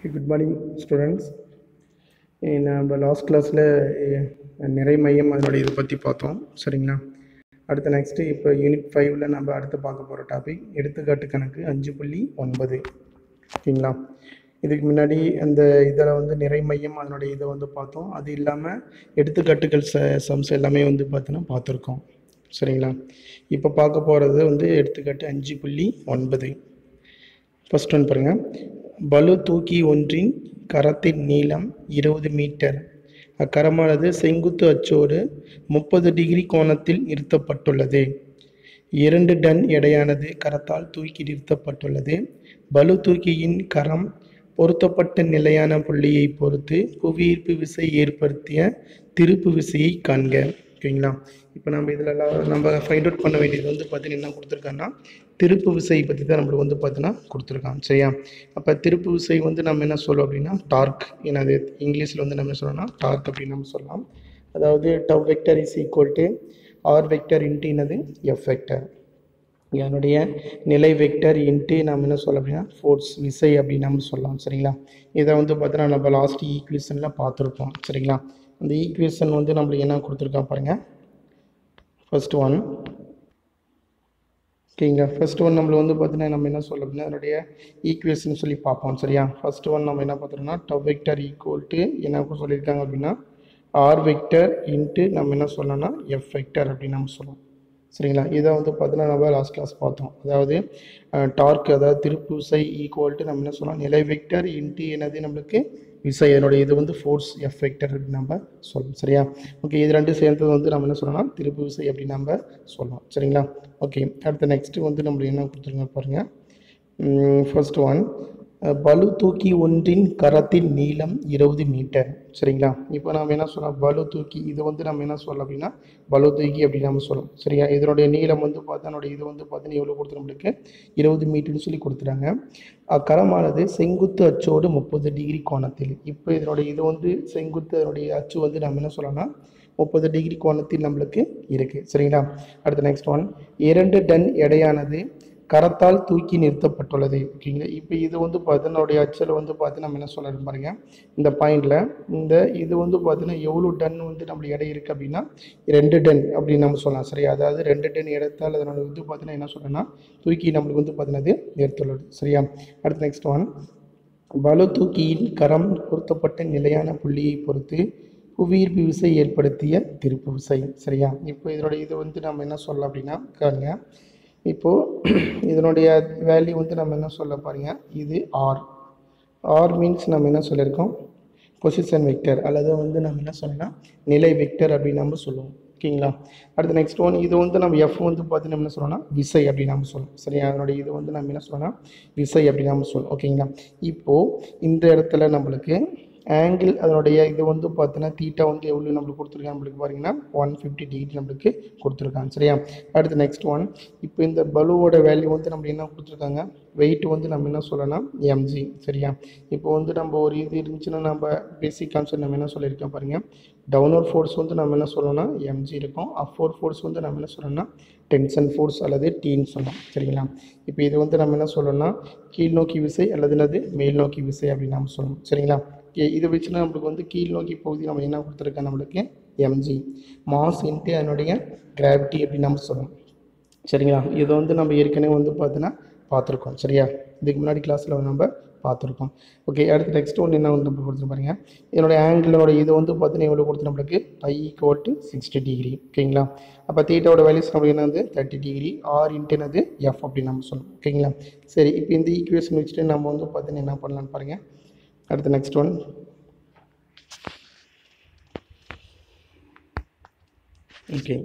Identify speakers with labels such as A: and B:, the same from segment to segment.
A: good morning students நம்ம last கிளாஸில் நிறை மையம் அதனுடைய இதை பற்றி பார்த்தோம் சரிங்களா அடுத்து நெக்ஸ்ட்டு இப்போ யூனிட் ஃபைவ்ல நம்ம அடுத்து பார்க்க போகிற டாபிக் எடுத்துக்காட்டு கணக்கு அஞ்சு புள்ளி ஒன்பது ஓகேங்களா இதுக்கு முன்னாடி அந்த இதில் வந்து நிறை மையம் அதனுடைய இதை வந்து பார்த்தோம் அது இல்லாமல் எடுத்துக்காட்டுகள் ச சம்ஸ் எல்லாமே வந்து பார்த்தோன்னா பார்த்துருக்கோம் சரிங்களா இப்போ பார்க்க போகிறது வந்து எடுத்துக்காட்டு அஞ்சு புள்ளி ஒன்பது ஃபர்ஸ்ட் ஒன் பாருங்கள் பலு தூக்கி ஒன்றின் கரத்தின் நீளம் இருபது மீட்டர் அக்கரமானது செங்குத்து அச்சோடு முப்பது டிகிரி கோணத்தில் நிறுத்தப்பட்டுள்ளது இரண்டு டன் எடையானது கரத்தால் தூக்கி நிறுத்தப்பட்டுள்ளது பலு தூக்கியின் கரம் பொருத்தப்பட்ட நிலையான புள்ளியை பொறுத்து புவியீர்ப்பு விசை ஏற்படுத்திய திருப்பு விசையை காண்க ஓகேங்களா இப்போ நம்ம இதில் நம்ம ஃபைண்ட் அவுட் பண்ண வேண்டியது வந்து பார்த்தீங்கன்னா என்ன கொடுத்துருக்காங்கன்னா திருப்பு விசை பற்றி தான் நம்மளுக்கு வந்து பார்த்தீங்கன்னா கொடுத்துருக்கான் சரியா அப்போ திருப்பு விசை வந்து நம்ம என்ன சொல்லுவோம் அப்படின்னா டார்க் என்னது இங்கிலீஷில் வந்து நம்ம என்ன சொல்லணும்னா டார்க் அப்படின்னு நம்ம சொல்லலாம் அதாவது tau vector is equal to R vector into என்னது எஃப் வெக்டர் என்னுடைய நிலை வெக்டர் இன்ட்டு நம்ம என்ன சொல்ல அப்படின்னா ஃபோர்ஸ் விசை அப்படின்னு நம்ம சொல்லலாம் சரிங்களா இதை வந்து பார்த்தீங்கன்னா நம்ம லாஸ்ட் ஈக்குவேஷனில் பார்த்துருப்போம் சரிங்களா அந்த ஈக்குவேஷன் வந்து நம்மளுக்கு என்ன கொடுத்துருக்கா பாருங்கள் ஃபர்ஸ்ட் ஒன் ஓகேங்க ஃபர்ஸ்ட் ஒன் நம்மளுக்கு வந்து பார்த்தீங்கன்னா நம்ம என்ன சொல்ல அப்படின்னா அதனுடைய ஈக்குவேஷன் சொல்லி பார்ப்போம் சரியா ஃபர்ஸ்ட் ஒன் நம்ம என்ன பார்த்துறோம்னா டவ் வெக்டர் ஈக்குவல் டு என்ன சொல்லியிருக்காங்க அப்படின்னா ஆர் வெக்டர் இன்ட்டு நம்ம என்ன சொல்லணும்னா எஃப் வெக்டர் அப்படின்னு நம்ம சொல்லலாம் சரிங்களா இதை வந்து பார்த்தீங்கன்னா நம்ம லாஸ்ட் கிளாஸ் பார்த்தோம் அதாவது டார்க் அதாவது திருப்பு விசை ஈக்குவல் டு நம்ம என்ன சொல்லலாம் நிலை வெக்டர் இன்ட்டு என்னது நம்மளுக்கு விசை அதனுடைய இது வந்து ஃபோர்ஸ் எஃப் வெக்டர் அப்படின்னு நம்ம சொல்லணும் சரியா ஓகே இது ரெண்டும் சேர்ந்தது வந்து நம்ம என்ன சொல்லலாம் திருப்பு விசை அப்படின்னு நம்ம சொல்லலாம் சரிங்களா ஓகே அடுத்த நெக்ஸ்ட்டு வந்து நம்மளுக்கு என்ன கொடுத்துருங்க பாருங்கள் ஃபர்ஸ்ட் ஒன் பலு தூக்கி ஒன்றின் கரத்தின் நீளம் இருபது மீட்டர் சரிங்களா இப்போ நம்ம என்ன சொல்லலாம் பலு தூக்கி இது வந்து நம்ம என்ன சொல்லலாம் அப்படின்னா பலு தூக்கி அப்படின்னு நம்ம சொல்லலாம் சரியா இதனுடைய நீளம் வந்து பார்த்தா அதனுடைய இது வந்து பார்த்தீங்கன்னா எவ்வளோ கொடுத்து நம்மளுக்கு இருபது மீட்டர்னு சொல்லி கொடுத்துட்டாங்க அக்கரமானது செங்குத்து அச்சோடு முப்பது டிகிரி கோணத்தில் இப்போ இதனுடைய இது வந்து செங்குத்து அதனுடைய அச்சு வந்து நம்ம என்ன சொல்லலாம்னா முப்பது டிகிரி கோணத்தில் நம்மளுக்கு இருக்குது சரிங்களா அடுத்த நெக்ஸ்ட் ஒன் இரண்டு டன் எடையானது கரத்தால் தூக்கி நிறுத்தப்பட்டுள்ளது ஓகேங்களா இப்போ இது வந்து பார்த்தீங்கன்னா அச்சில் வந்து பார்த்து நம்ம என்ன சொல்லணும் பாருங்க இந்த பாயிண்டில் இந்த இது வந்து பார்த்தீங்கன்னா எவ்வளோ டன் வந்து நம்மளுக்கு எடை இருக்குது அப்படின்னா ரெண்டு டன் அப்படின்னு நம்ம சொல்லலாம் சரியா அதாவது ரெண்டு டன் இடத்தால் அதனோட வந்து பார்த்தீங்கன்னா என்ன சொல்லணும்னா தூக்கி நம்மளுக்கு வந்து பார்த்தீங்கன்னா நிறுத்துள்ளது சரியா அடுத்து நெக்ஸ்ட் ஒன் பலு தூக்கியின் கரம் பொருத்தப்பட்ட நிலையான புள்ளியை பொறுத்து புவியீர்ப்பு விசை ஏற்படுத்திய திருப்பு விசை சரியா இப்போ இதனுடைய இது வந்து நம்ம என்ன சொல்லலாம் அப்படின்னா பாருங்க இப்போது இதனுடைய வேல்யூ வந்து நம்ம என்ன சொல்ல பாருங்க இது ஆர் ஆர் மீன்ஸ் நம்ம என்ன சொல்லியிருக்கோம் பொசிஷன் வெக்டர் அல்லது வந்து நம்ம என்ன சொல்லலாம் நிலை வெக்டர் அப்படின்னு நம்ம சொல்லுவோம் ஓகேங்களா அடுத்து நெக்ஸ்ட் ஒன் இது வந்து நம்ம எஃப் வந்து பார்த்து நம்ம என்ன சொல்லணும்னா விசை அப்படின்னு நம்ம சொல்லணும் சரியா அதனுடைய இது வந்து நம்ம என்ன சொல்லலாம் விசை அப்படின்னு நம்ம சொல்லணும் ஓகேங்களா இப்போது இந்த இடத்துல நம்மளுக்கு ஆங்கிள் அதனுடைய இது வந்து பார்த்தீங்கன்னா தீட்டா வந்து எவ்வளோ நம்மளுக்கு கொடுத்துருக்காங்க நம்மளுக்கு பார்த்தீங்கன்னா ஒன் ஃபிஃப்டி டிகிரி நம்மளுக்கு கொடுத்துருக்காங்க சரியா அடுத்து நெக்ஸ்ட் ஒன் இப்போ இந்த பலுவோட வேல்யூ வந்து நம்ம என்ன கொடுத்துருக்காங்க வெயிட் வந்து நம்ம என்ன சொல்லலாம் எம்ஜி சரியா இப்போ வந்து நம்ம ஒரு இது இருந்துச்சுன்னா நம்ம பேசிக் கான்செப்ட் நம்ம என்ன சொல்லியிருக்கோம் பாருங்கள் டவுன்வர்ட் ஃபோர்ஸ் வந்து நம்ம என்ன சொல்லணும்னா எம்ஜி இருக்கும் அப்வர்ட் ஃபோர்ஸ் வந்து நம்ம என்ன சொல்லணும்னா டென்ஷன் ஃபோர்ஸ் அல்லது டீன்னு சொல்லலாம் சரிங்களா இப்போ இது வந்து நம்ம என்ன சொல்லணும்னா கீழ் நோக்கி விசை அல்லது என்னது மேல் நோக்கி விசை அப்படின்னு நம்ம சொல்லணும் சரிங்களா இதை வச்சுன்னா நம்மளுக்கு வந்து கீழ் நோக்கி பகுதி நம்ம என்ன கொடுத்துருக்கோம் நம்மளுக்கு எம்ஜி மாஸ் இன்ட்டு அதனுடைய கிராவிட்டி அப்படின்னு நம்ம சொல்லணும் சரிங்களா இதை வந்து நம்ம ஏற்கனவே வந்து பார்த்தீங்கன்னா பார்த்துருக்கோம் சரியா இதுக்கு முன்னாடி கிளாஸில் நம்ம பார்த்துருக்கோம் ஓகே அடுத்து நெக்ஸ்ட் ஒன்று என்ன வந்து நம்ம கொடுத்து பாருங்க என்னுடைய ஆங்கிளோட இது வந்து பார்த்தீங்கன்னா எவ்வளோ கொடுத்து நம்மளுக்கு pi equal to sixty degree ஓகேங்களா அப்போ தீட்டாவோட வேல்யூஸ் நம்மளுக்கு என்ன வந்து தேர்ட்டி டிகிரி ஆர் இன்ட்டுனது எஃப் அப்படின்னு நம்ம சொல்லணும் ஓகேங்களா சரி இப்போ இந்த ஈக்குவேஷன் வச்சுட்டு நம்ம வந்து பார்த்தீங்கன்னா என்ன பண்ணலான்னு பாருங்கள் அடுத்து நெக்ஸ்ட் ஒன் ஓகே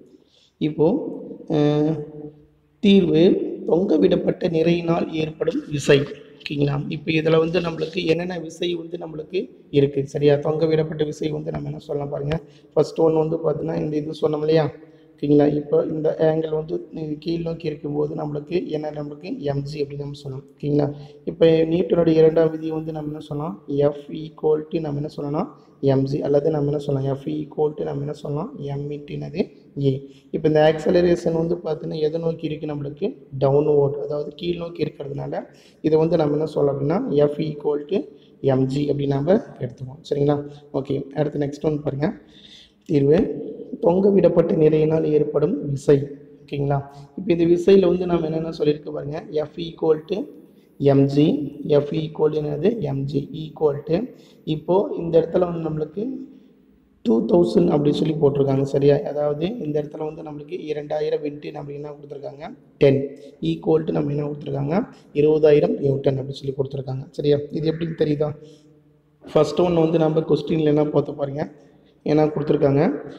A: இப்போது தீர்வு தொங்க விடப்பட்ட நிறையினால் ஏற்படும் விசை ஓகேங்களா இப்போ இதில் வந்து நம்மளுக்கு என்னென்ன விசை வந்து நம்மளுக்கு இருக்குது சரியா தொங்க விடப்பட்ட விசை வந்து நம்ம என்ன சொல்லலாம் பாருங்கள் ஃபர்ஸ்ட் ஒன் வந்து பார்த்தீங்கன்னா இந்த இது சொன்னோம் இல்லையா ஓகேங்களா இப்போ இந்த ஆங்கிள் வந்து நீ- கீழ் நோக்கி இருக்கும்போது நம்மளுக்கு என்ன நம்மளுக்கு எம்ஜி அப்படின்னு நம்ம சொல்லலாம் ஓகேங்களா இப்போ நியூட்டனுடைய இரண்டாம் விதி வந்து நம்ம என்ன சொல்லலாம் எஃப் ஈக்குவல் டு நம்ம என்ன சொல்லலாம் எம்ஜி அல்லது நம்ம என்ன சொல்லலாம் எஃப் ஈக்குவல் டு நம்ம என்ன சொல்லலாம் எம் இன்ட்டுனது ஏ இப்போ இந்த ஆக்சலரேஷன் வந்து பார்த்தீங்கன்னா எதை நோக்கி இருக்குது நம்மளுக்கு டவுன்வோர்ட் அதாவது கீழ் நோக்கி இருக்கிறதுனால இதை வந்து நம்ம என்ன சொல்லலாம் அப்படின்னா எஃப் ஈக்குவல் டு எம்ஜி அப்படின்னு நம்ம எடுத்துக்குவோம் சரிங்களா ஓகே அடுத்து நெக்ஸ்ட் வந்து பாருங்கள் தீர்வு தொங்க விடப்பட்ட நிலையினால் ஏற்படும் விசை ஓகேங்களா இப்போ இந்த விசையில் வந்து நம்ம என்னென்ன சொல்லியிருக்க பாருங்க f equal to m g f equal என்னது எம்ஜி ஈக்குவல் டு இப்போது இந்த இடத்துல வந்து நம்மளுக்கு டூ தௌசண்ட் அப்படின்னு சொல்லி போட்டிருக்காங்க சரியா அதாவது இந்த இடத்துல வந்து நம்மளுக்கு இரண்டாயிரம் இன்ட்டு நம்ம என்ன கொடுத்துருக்காங்க டென் ஈக்குவல் டு நம்ம என்ன கொடுத்துருக்காங்க இருபதாயிரம் நியூட்டன் அப்படின்னு சொல்லி கொடுத்துருக்காங்க சரியா இது எப்படின்னு தெரியுதா ஃபர்ஸ்ட் ஒன்று வந்து நம்ம கொஸ்டினில் என்ன பார்த்து பாருங்க என்ன கொடுத்துருக்காங்க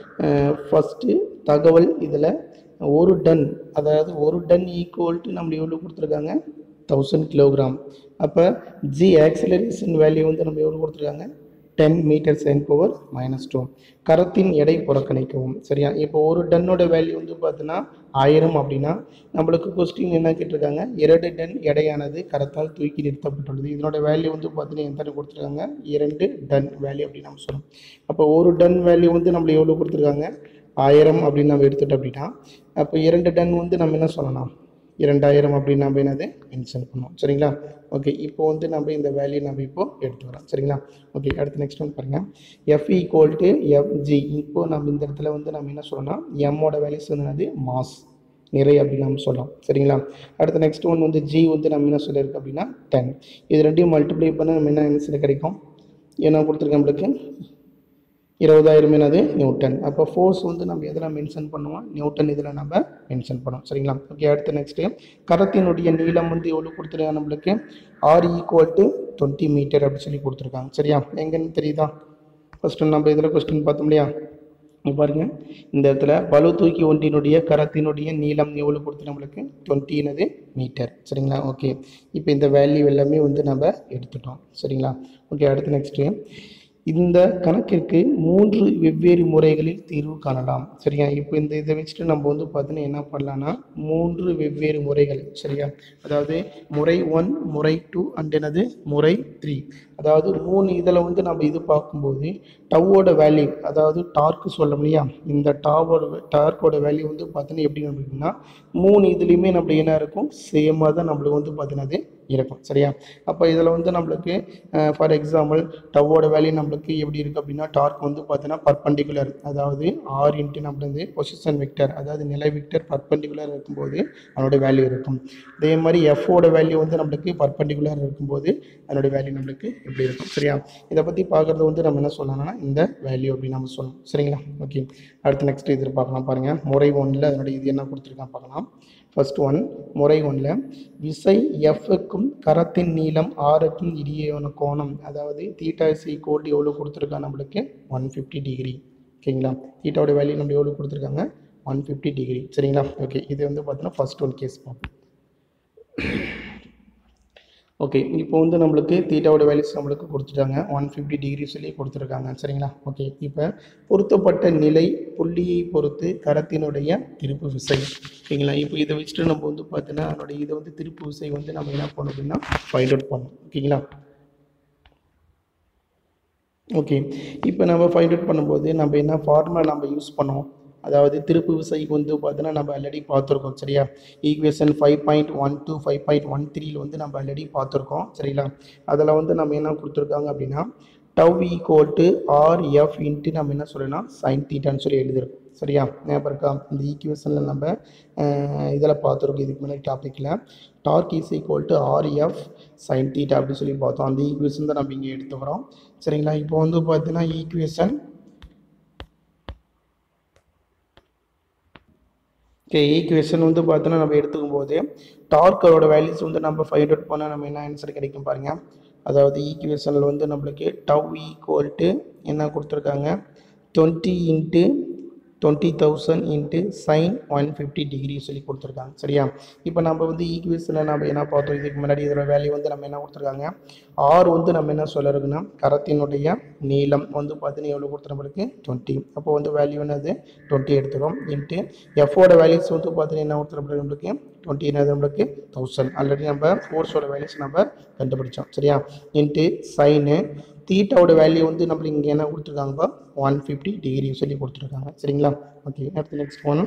A: ஃபஸ்ட்டு தகவல் இதில் ஒரு டன் அதாவது ஒரு டன் ஈக்குவல் டு நம்ம எவ்வளோ கொடுத்துருக்காங்க தௌசண்ட் கிலோகிராம் அப்போ ஜி ஆக்சிலரேஷன் வேல்யூ வந்து நம்ம எவ்வளோ கொடுத்துருக்காங்க டென் மீட்டர் சென் பவர் மைனஸ் டூ கரத்தின் எடை புறக்கணிக்கவும் சரியா இப்போ ஒரு டன்னோட வேல்யூ வந்து பார்த்தீங்கன்னா ஆயிரம் அப்படின்னா நம்மளுக்கு கொஸ்டின் என்ன கேட்டிருக்காங்க இரண்டு டன் எடையானது கரத்தால் தூக்கி நிறுத்தப்பட்டுள்ளது இதனோட வேல்யூ வந்து பார்த்தீங்கன்னா எத்தனை கொடுத்துருக்காங்க இரண்டு டன் வேல்யூ அப்படின்னு நம்ம சொல்லணும் அப்போ ஒரு டன் வேல்யூ வந்து நம்மளுக்கு எவ்வளோ கொடுத்துருக்காங்க ஆயிரம் அப்படின்னு நம்ம எடுத்துட்டோம் அப்படின்னா அப்போ இரண்டு டன் வந்து நம்ம என்ன சொல்லலாம் இரண்டாயிரம் அப்படின்னு நம்ம என்னது மென்ஷன் பண்ணுவோம் சரிங்களா ஓகே இப்போ வந்து நம்ம இந்த வேல்யூ நம்ம இப்போ எடுத்துக்கிறோம் சரிங்களா ஓகே அடுத்து நெக்ஸ்ட் ஒன் பாருங்கள் எஃப் ஈக்குவல் டு எஃப்ஜி இப்போ நம்ம இந்த இடத்துல வந்து நம்ம என்ன சொல்லணும்னா எம்மோட வேல்யூஸ் வந்து என்னது மாஸ் நிறை அப்படின்னு நம்ம சொல்லலாம் சரிங்களா அடுத்து நெக்ஸ்ட் ஒன் வந்து ஜி வந்து நம்ம என்ன சொல்லியிருக்கு அப்படின்னா டென் இது ரெண்டையும் மல்டிப்ளை பண்ண நம்ம என்ன ஆன்சர் கிடைக்கும் என்ன கொடுத்துருக்கேன் நம்மளுக்கு இருபதாயிரம் என்னது நியூட்டன் அப்போ ஃபோர்ஸ் வந்து நம்ம எதில் மென்ஷன் பண்ணுவோம் நியூட்டன் இதில் நம்ம மென்ஷன் பண்ணுவோம் சரிங்களா ஓகே அடுத்து நெக்ஸ்ட்டு கரத்தினுடைய நீளம் வந்து எவ்வளோ கொடுத்துருக்காங்க நம்மளுக்கு R equal to twenty metre அப்படி சொல்லி கொடுத்துருக்காங்க சரியா எங்கன்னு தெரியுதா ஃபஸ்ட்டு நம்ம இதில் கொஸ்டின் பார்த்தோம் இல்லையா இங்க பாருங்க இந்த இடத்துல பளு தூக்கி ஒன்றினுடைய கரத்தினுடைய நீளம் எவ்வளோ கொடுத்து நம்மளுக்கு டுவெண்ட்டினது மீட்டர் சரிங்களா ஓகே இப்போ இந்த வேல்யூ எல்லாமே வந்து நம்ம எடுத்துட்டோம் சரிங்களா ஓகே அடுத்து நெக்ஸ்ட்டு இந்த கணக்கிற்கு மூன்று வெவ்வேறு முறைகளில் தீர்வு காணலாம் சரியா இப்போ இந்த இதை வச்சுட்டு நம்ம வந்து பார்த்தீங்கன்னா என்ன பண்ணலாம்னா மூன்று வெவ்வேறு முறைகள் சரியா அதாவது முறை ஒன் முறை டூ அண்ட் என்னது முறை த்ரீ அதாவது மூணு இதில் வந்து நம்ம இது பார்க்கும்போது டவ்வோட வேல்யூ அதாவது டார்க்கு சொல்ல இல்லையா இந்த டாவோட டார்க்கோட வேல்யூ வந்து பார்த்தீங்கன்னா எப்படி அப்படின்னா மூணு இதுலேயுமே நம்மளுக்கு என்ன இருக்கும் சேமாக தான் நம்மளுக்கு வந்து பார்த்தீங்கன்னா அது இருக்கும் சரியா அப்போ இதில் வந்து நம்மளுக்கு ஃபார் எக்ஸாம்பிள் டவ்வோட வேல்யூ நம்மளுக்கு எப்படி இருக்குது அப்படின்னா டார்க் வந்து பார்த்தீங்கன்னா பர்பண்டிகுலர் அதாவது ஆர் இன்ட்டு நம்மளது பொசிஷன் வெக்டர் அதாவது நிலை வெக்டர் பர்பண்டிகுலர் இருக்கும்போது அதனோட வேல்யூ இருக்கும் அதே மாதிரி எஃப்ஓட வேல்யூ வந்து நம்மளுக்கு பர்பண்டிகுலர் இருக்கும்போது அதனோட வேல்யூ நம்மளுக்கு எப்படி இருக்கும் சரியா இதை பற்றி பார்க்குறது வந்து நம்ம என்ன சொல்லலாம்னா இந்த வேல்யூ அப்படின்னு நம்ம சொல்லணும் சரிங்களா ஓகே அடுத்து நெக்ஸ்ட் இது பார்க்கலாம் பாருங்கள் முறை ஒன்றில் அதனோட இது என்ன கொடுத்துருக்கான் பார்க்கலாம் ஃபர்ஸ்ட் ஒன் முறை ஒன்றில் விசை எஃப்க்கும் கரத்தின் நீளம் ஆறுக்கும் இடையேயான கோணம் அதாவது தீட்டா இஸ் ஈக்குவல் எவ்வளோ கொடுத்துருக்கா நம்மளுக்கு ஒன் ஃபிஃப்டி டிகிரி ஓகேங்களா தீட்டாவோட வேல்யூ நம்ம எவ்வளோ கொடுத்துருக்காங்க ஒன் ஃபிஃப்டி டிகிரி சரிங்களா ஓகே இது வந்து பார்த்தீங்கன்னா ஃபர்ஸ்ட் ஒன் கேஸ் பார்ப்போம் ஓகே இப்போ வந்து நம்மளுக்கு தீட்டாவோட வேல்யூஸ் நம்மளுக்கு கொடுத்துட்டாங்க ஒன் ஃபிஃப்டி டிகிரி சொல்லி கொடுத்துருக்காங்க சரிங்களா ஓகே இப்போ பொருத்தப்பட்ட நிலை புள்ளியை பொறுத்து கரத்தினுடைய திருப்பு விசை ஓகேங்களா இப்போ இதை வச்சுட்டு நம்ம வந்து பார்த்தீங்கன்னா அதனுடைய இதை வந்து திருப்பு விசை வந்து நம்ம என்ன பண்ணணும் அப்படின்னா ஃபைண்ட் அவுட் பண்ணணும் ஓகேங்களா ஓகே இப்போ நம்ம ஃபைண்ட் அவுட் பண்ணும்போது நம்ம என்ன ஃபார்முலா நம்ம யூஸ் பண்ணுவோம் அதாவது திருப்பு விசைக்கு வந்து பார்த்தீங்கன்னா நம்ம ஆல்ரெடி பார்த்துருக்கோம் சரியா equation five point one two five point one த்ரீல வந்து நம்ம ஆல்ரெடி பார்த்துருக்கோம் சரிங்களா அதில் வந்து நம்ம என்ன கொடுத்துருக்காங்க அப்படின்னா tau equal to R F into நம்ம என்ன சொல்லலாம் சைன் தீட்டான்னு சொல்லி எழுதிருக்கோம் சரியா ஞாபகம் இருக்கா இந்த ஈக்குவேஷனில் நம்ம இதில் பார்த்துருக்கோம் இதுக்கு முன்னாடி டாப்பிக்கில் torque is equal to R F sine theta அப்படின்னு சொல்லி பார்த்தோம் அந்த ஈக்குவேஷன் தான் நம்ம இங்கே எடுத்துக்கிறோம் சரிங்களா இப்போ வந்து பார்த்தீங்கன்னா ஈக்குவேஷன் ஓகே ஈக்குவேஷன் வந்து பார்த்தோன்னா நம்ம எடுத்துக்கும் போது டார்க்கரோட வேல்யூஸ் வந்து நம்ம ஃபைண்ட் அவுட் பண்ணால் நம்ம என்ன ஆன்சர் கிடைக்கும் பாருங்க அதாவது ஈக்குவேஷனில் வந்து நம்மளுக்கு டவ் ஈக்குவல் டு என்ன கொடுத்துருக்காங்க twenty into twenty thousand into sine one fifty degree சொல்லி கொடுத்துருக்காங்க சரியா இப்போ நம்ம வந்து ஈக்குவேஷனில் நம்ம என்ன பார்த்தோம் இதுக்கு முன்னாடி இதோட வேல்யூ வந்து நம்ம என்ன கொடுத்துருக்காங்க ஆர் வந்து நம்ம என்ன சொல்லிருக்குன்னா கரத்தினுடைய நீளம் வந்து பார்த்தீங்கன்னா எவ்வளோ கொடுத்து நம்மளுக்கு டுவெண்ட்டி அப்போ வந்து வேல்யூ என்னது டுவெண்ட்டி எடுத்துக்கிறோம் இன்ட்டு எஃபோட வேல்யூஸ் வந்து பார்த்தீங்கன்னா என்ன கொடுத்து நம்மளுக்கு டுவெண்ட்டி என்னது நம்மளுக்கு தௌசண்ட் ஆல்ரெடி நம்ம ஃபோர்ஸோட வேல்யூஸ் நம்ம கண்டுபிடிச்சோம் சரியா இன்ட்டு சைனு தீட்டாவோட வேல்யூ வந்து நம்மளுக்கு இங்கே என்ன கொடுத்துருக்காங்க ஒன் ஃபிஃப்டி டிகிரி சொல்லி கொடுத்துருக்காங்க சரிங்களா ஓகே அடுத்து நெக்ஸ்ட் ஒன்